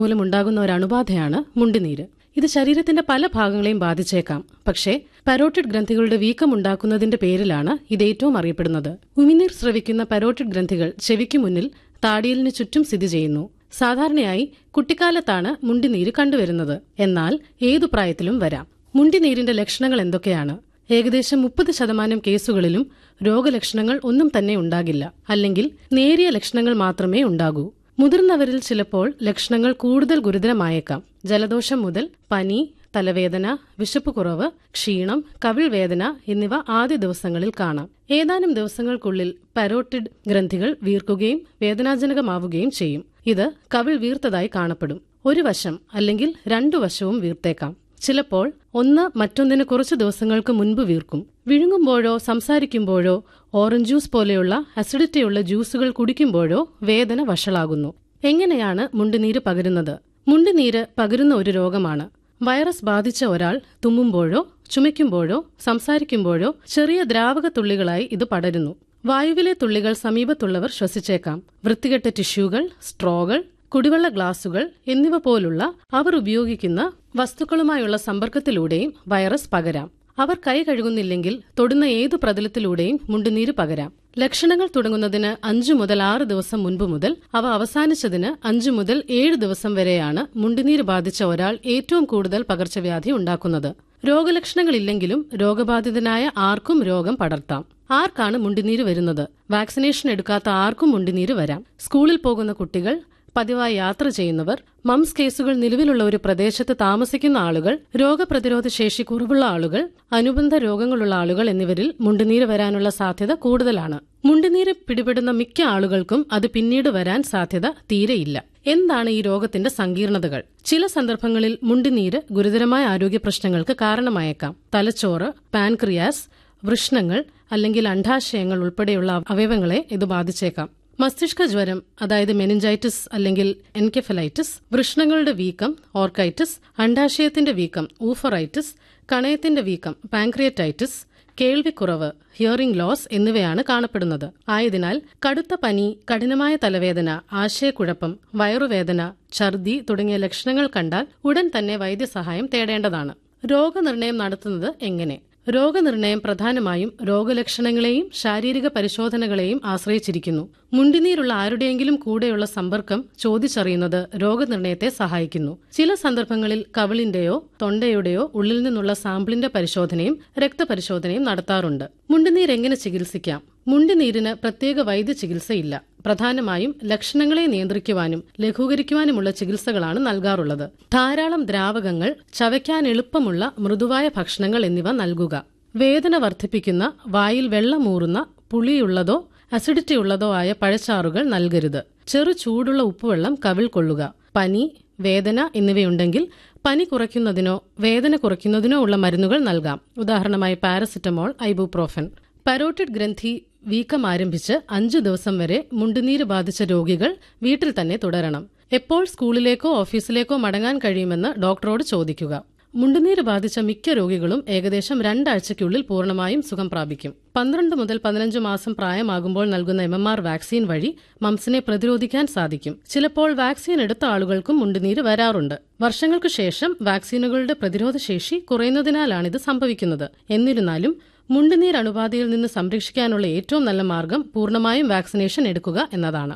മൂലമുണ്ടാകുന്ന ഒരു അണുബാധയാണ് മുണ്ടിനീര് ഇത് ശരീരത്തിന്റെ പല ഭാഗങ്ങളെയും ബാധിച്ചേക്കാം പക്ഷേ പരോട്ടിഡ് ഗ്രന്ഥികളുടെ വീക്കം ഉണ്ടാക്കുന്നതിന്റെ പേരിലാണ് ഇത് ഏറ്റവും അറിയപ്പെടുന്നത് ഉമിനീർ സ്രവിക്കുന്ന പരോട്ടിഡ് ഗ്രന്ഥികൾ ചെവിക്ക് മുന്നിൽ താടിയലിന് ചുറ്റും സ്ഥിതി ചെയ്യുന്നു സാധാരണയായി കുട്ടിക്കാലത്താണ് മുണ്ടിനീര് കണ്ടുവരുന്നത് എന്നാൽ ഏതു പ്രായത്തിലും വരാം മുണ്ടിനീരിന്റെ ലക്ഷണങ്ങൾ എന്തൊക്കെയാണ് ഏകദേശം മുപ്പത് ശതമാനം കേസുകളിലും രോഗലക്ഷണങ്ങൾ ഒന്നും തന്നെ ഉണ്ടാകില്ല അല്ലെങ്കിൽ നേരിയ ലക്ഷണങ്ങൾ മാത്രമേ ഉണ്ടാകൂ മുതിർന്നവരിൽ ചിലപ്പോൾ ലക്ഷണങ്ങൾ കൂടുതൽ ഗുരുതരമായേക്കാം ജലദോഷം മുതൽ പനി തലവേദന വിശപ്പ് കുറവ് ക്ഷീണം കവിൾ വേദന എന്നിവ ആദ്യ ദിവസങ്ങളിൽ കാണാം ഏതാനും ദിവസങ്ങൾക്കുള്ളിൽ പരോട്ടിഡ് ഗ്രന്ഥികൾ വീർക്കുകയും വേദനാജനകമാവുകയും ചെയ്യും ഇത് കവിൾ വീർത്തതായി കാണപ്പെടും ഒരു വശം അല്ലെങ്കിൽ രണ്ടു വശവും വീർത്തേക്കാം ചിലപ്പോൾ ഒന്ന് മറ്റൊന്നിന് കുറച്ചു ദിവസങ്ങൾക്ക് മുൻപ് വീർക്കും വിഴുങ്ങുമ്പോഴോ സംസാരിക്കുമ്പോഴോ ഓറഞ്ച് ജ്യൂസ് പോലെയുള്ള അസിഡിറ്റിയുള്ള ജ്യൂസുകൾ കുടിക്കുമ്പോഴോ വേദന വഷളാകുന്നു എങ്ങനെയാണ് മുണ്ടുനീര് പകരുന്നത് മുണ്ടുനീര് പകരുന്ന ഒരു രോഗമാണ് വൈറസ് ബാധിച്ച ഒരാൾ തുമ്മുമ്പോഴോ ചുമയ്ക്കുമ്പോഴോ സംസാരിക്കുമ്പോഴോ ചെറിയ ദ്രാവക തുള്ളികളായി ഇത് പടരുന്നു വായുവിലെ തുള്ളികൾ സമീപത്തുള്ളവർ ശ്വസിച്ചേക്കാം വൃത്തികെട്ട ടിഷ്യൂകൾ സ്ട്രോകൾ കുടിവെള്ള ഗ്ലാസുകൾ എന്നിവ പോലുള്ള അവർ ഉപയോഗിക്കുന്ന വസ്തുക്കളുമായുള്ള സമ്പർക്കത്തിലൂടെയും വൈറസ് പകരാം അവർ കൈ കഴുകുന്നില്ലെങ്കിൽ തൊടുന്ന ഏതു പ്രതലത്തിലൂടെയും മുണ്ടുനീര് പകരാം ലക്ഷണങ്ങൾ തുടങ്ങുന്നതിന് അഞ്ചു മുതൽ ആറ് ദിവസം മുൻപ് മുതൽ അവ അവസാനിച്ചതിന് അഞ്ചു മുതൽ ഏഴ് ദിവസം വരെയാണ് മുണ്ടുനീര് ബാധിച്ച ഒരാൾ ഏറ്റവും കൂടുതൽ പകർച്ചവ്യാധി ഉണ്ടാക്കുന്നത് രോഗലക്ഷണങ്ങളില്ലെങ്കിലും രോഗബാധിതനായ ആർക്കും രോഗം പടർത്താം ആർക്കാണ് മുണ്ടിനീര് വരുന്നത് വാക്സിനേഷൻ എടുക്കാത്ത ആർക്കും മുണ്ടിനീര് വരാം സ്കൂളിൽ പോകുന്ന കുട്ടികൾ പതിവായി യാത്ര ചെയ്യുന്നവർ മംസ് കേസുകൾ നിലവിലുള്ള ഒരു പ്രദേശത്ത് താമസിക്കുന്ന ആളുകൾ രോഗപ്രതിരോധ ശേഷി കുറവുള്ള ആളുകൾ അനുബന്ധ രോഗങ്ങളുള്ള ആളുകൾ എന്നിവരിൽ മുണ്ടുനീര് വരാനുള്ള സാധ്യത കൂടുതലാണ് മുണ്ടുനീര് പിടിപെടുന്ന മിക്ക ആളുകൾക്കും അത് പിന്നീട് വരാൻ സാധ്യത തീരെയില്ല എന്താണ് ഈ രോഗത്തിന്റെ സങ്കീർണതകൾ ചില സന്ദർഭങ്ങളിൽ മുണ്ടുനീര് ഗുരുതരമായ ആരോഗ്യ പ്രശ്നങ്ങൾക്ക് കാരണമായേക്കാം തലച്ചോറ് പാൻക്രിയാസ് വൃഷ്ണങ്ങൾ അല്ലെങ്കിൽ അണ്ഡാശയങ്ങൾ ഉൾപ്പെടെയുള്ള അവയവങ്ങളെ ഇത് ബാധിച്ചേക്കാം മസ്തിഷ്ക ജ്വരം അതായത് മെനിഞ്ചൈറ്റിസ് അല്ലെങ്കിൽ എൻകെഫലൈറ്റിസ് വൃഷ്ണങ്ങളുടെ വീക്കം ഓർക്കൈറ്റിസ് അണ്ഡാശയത്തിന്റെ വീക്കം ഊഫറൈറ്റിസ് കണയത്തിന്റെ വീക്കം പാൻക്രിയറ്റൈറ്റിസ് കേൾവിക്കുറവ് ഹിയറിംഗ് ലോസ് എന്നിവയാണ് കാണപ്പെടുന്നത് ആയതിനാൽ കടുത്ത പനി കഠിനമായ തലവേദന ആശയക്കുഴപ്പം വയറുവേദന ഛർദി തുടങ്ങിയ ലക്ഷണങ്ങൾ കണ്ടാൽ ഉടൻ തന്നെ വൈദ്യസഹായം തേടേണ്ടതാണ് രോഗനിർണയം നടത്തുന്നത് എങ്ങനെ രോഗനിർണയം പ്രധാനമായും രോഗലക്ഷണങ്ങളെയും ശാരീരിക പരിശോധനകളെയും ആശ്രയിച്ചിരിക്കുന്നു മുണ്ടിനീരുള്ള ആരുടെയെങ്കിലും കൂടെയുള്ള സമ്പർക്കം ചോദിച്ചറിയുന്നത് രോഗനിർണയത്തെ സഹായിക്കുന്നു ചില സന്ദർഭങ്ങളിൽ കവിളിന്റെയോ തൊണ്ടയുടെയോ ഉള്ളിൽ നിന്നുള്ള സാമ്പിളിന്റെ പരിശോധനയും രക്തപരിശോധനയും നടത്താറുണ്ട് മുണ്ടുനീർ എങ്ങനെ ചികിത്സിക്കാം മുണ്ടുനീരിന് പ്രത്യേക വൈദ്യ ചികിത്സയില്ല പ്രധാനമായും ലക്ഷണങ്ങളെ നിയന്ത്രിക്കുവാനും ലഘൂകരിക്കുവാനുമുള്ള ചികിത്സകളാണ് നൽകാറുള്ളത് ധാരാളം ദ്രാവകങ്ങൾ ചവയ്ക്കാൻ എളുപ്പമുള്ള മൃദുവായ ഭക്ഷണങ്ങൾ എന്നിവ നൽകുക വേദന വർദ്ധിപ്പിക്കുന്ന വായിൽ വെള്ളമൂറുന്ന പുളിയുള്ളതോ അസിഡിറ്റി ഉള്ളതോ ആയ പഴച്ചാറുകൾ നൽകരുത് ചെറു ചൂടുള്ള ഉപ്പുവെള്ളം കവിൾ കൊള്ളുക പനി വേദന എന്നിവയുണ്ടെങ്കിൽ പനി കുറയ്ക്കുന്നതിനോ വേദന കുറയ്ക്കുന്നതിനോ ഉള്ള മരുന്നുകൾ നൽകാം ഉദാഹരണമായി പാരസിറ്റമോൾ ഐബുപ്രോഫൻ പരോട്ടിഡ് ഗ്രന്ഥി വീക്കം ആരംഭിച്ച് അഞ്ചു ദിവസം വരെ മുണ്ടുനീര് ബാധിച്ച രോഗികൾ വീട്ടിൽ തന്നെ തുടരണം എപ്പോൾ സ്കൂളിലേക്കോ ഓഫീസിലേക്കോ മടങ്ങാൻ കഴിയുമെന്ന് ഡോക്ടറോട് ചോദിക്കുക മുണ്ടുനീര് ബാധിച്ച മിക്ക രോഗികളും ഏകദേശം രണ്ടാഴ്ചയ്ക്കുള്ളിൽ പൂർണ്ണമായും സുഖം പ്രാപിക്കും പന്ത്രണ്ട് മുതൽ പതിനഞ്ച് മാസം പ്രായമാകുമ്പോൾ നൽകുന്ന എം എം ആർ വാക്സിൻ വഴി മംസിനെ പ്രതിരോധിക്കാൻ സാധിക്കും ചിലപ്പോൾ വാക്സിൻ എടുത്ത ആളുകൾക്കും മുണ്ടുനീര് വരാറുണ്ട് വർഷങ്ങൾക്കു ശേഷം വാക്സിനുകളുടെ പ്രതിരോധ ശേഷി കുറയുന്നതിനാലാണ് ഇത് സംഭവിക്കുന്നത് എന്നിരുന്നാലും മുണ്ടുനീർ അണുബാധയിൽ നിന്ന് സംരക്ഷിക്കാനുള്ള ഏറ്റവും നല്ല മാർഗം പൂർണ്ണമായും വാക്സിനേഷൻ എടുക്കുക എന്നതാണ്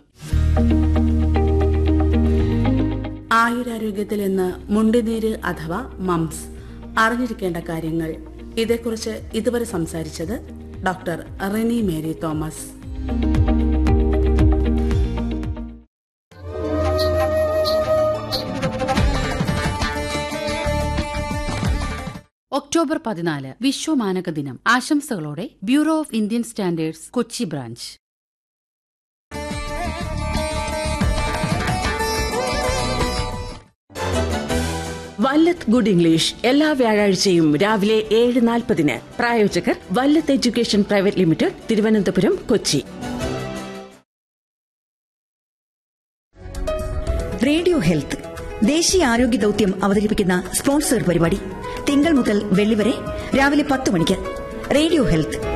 ആയുരാരോഗ്യത്തിൽ ഇന്ന് മുണ്ടിനീര് അഥവാ മംസ് അറിഞ്ഞിരിക്കേണ്ട കാര്യങ്ങൾ ഇതേക്കുറിച്ച് ഇതുവരെ സംസാരിച്ചത് ഡോക്ടർ റിനി മേരി തോമസ് ഒക്ടോബർ പതിനാല് വിശ്വമാനക ദിനം ആശംസകളോടെ bureau of Indian standards Kochi branch Vallath good English എല്ലാ വ്യാഴാഴ്ചയും രാവിലെ ഏഴ് നാൽപ്പതിന് പ്രായോജകർ Vallath education private limited Thiruvananthapuram Kochi radio health ദേശീയ ആരോഗ്യ ദൌത്യം അവതരിപ്പിക്കുന്ന സ്പോൺസർ പരിപാടി തിങ്കൾ മുതൽ വെള്ളി വരെ രാവിലെ പത്ത് മണിക്ക് റേഡിയോ ഹെൽത്ത്